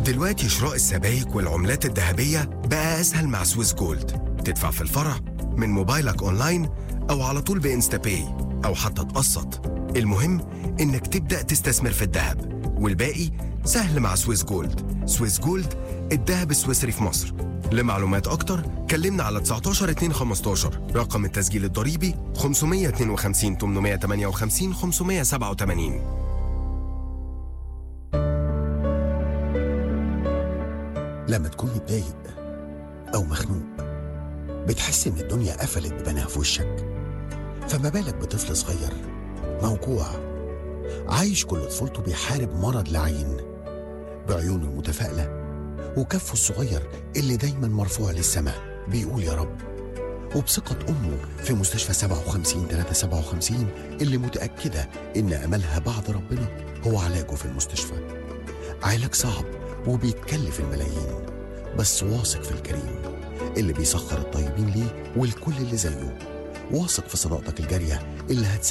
دلوقتي شراء السبائك والعملات الذهبية بقى أسهل مع سويس جولد تدفع في الفرع من موبايلك أونلاين أو على طول بإنستا باي أو حتى تقسط المهم إنك تبدأ تستثمر في الذهب والباقي سهل مع سويس جولد سويس جولد الذهب السويسري في مصر لمعلومات أكتر كلمنا على 19 2 15 رقم التسجيل الضريبي 552 858 587 لما تكون متضايق أو مخنوق بتحس إن الدنيا قفلت ببناها في وشك فما بالك بطفل صغير موجوع عايش كل طفولته بيحارب مرض لعين بعيونه المتفائلة وكفه الصغير اللي دايما مرفوع للسماء بيقول يا رب وبثقة أمه في مستشفى 57 357 اللي متأكدة إن أملها بعد ربنا هو علاجه في المستشفى علاج صعب وبيتكلف الملايين بس واثق في الكريم اللي بيسخر الطيبين ليه والكل اللي زيه واثق في صداقتك الجارية اللي هتساعد